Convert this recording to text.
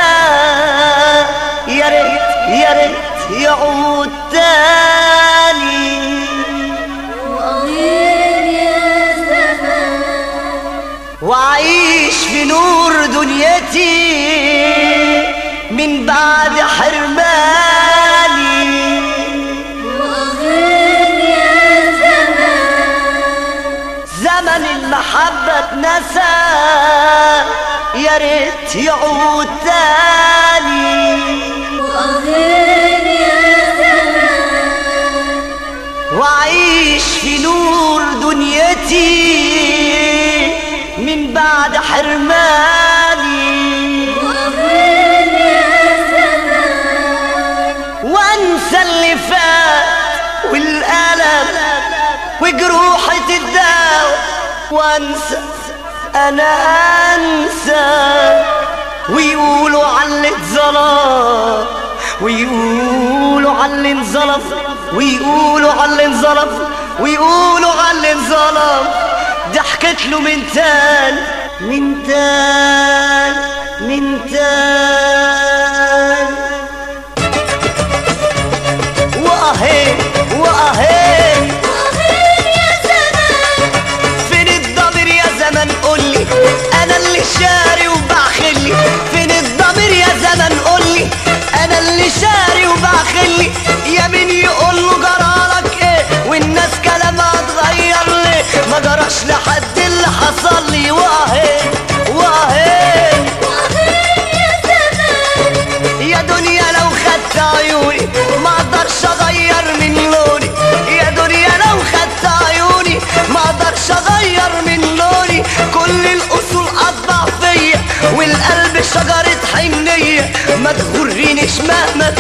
يا ريت يا ريت يعود تاني وأغير يا زمان وعيش في نور دنيتي من بعد حرماني وأغير يا زمان زمن المحبة اتنسى يا ريت يعود تاني وأغير يا زمان وعيش في نور دنيتي من بعد حرماني وأغير يا زمان وانسى اللي فات والألم وجروحي تداوى وانسى انا انسى ويقولوا على اللي اتظلم ويقولوا على اللي انظلم ويقولوا على اللي انظلم ويقولوا على اللي انظلم ضحكت له من تاني من تاني من تاني واهي واهي وأغير يا زمان فين الضمير يا زمن قولي انا اللي شاري وبعخلي فين الضمير يا زمن قولي انا اللي شاري وبعخلي يا مين يقول له جرالك ايه والناس كلامها اتغير ليه ما جراش لحد اللي حصل لي واهي واهي وأغير يا زمان يا دنيا لو خدت عيوني ما اقدرش اغير من لوني يا دنيا لو خدت عيوني ما اقدرش اغير من لوني كل الاصول اطبع فيا والقلب شجرة حنية ما تغرنيش مهما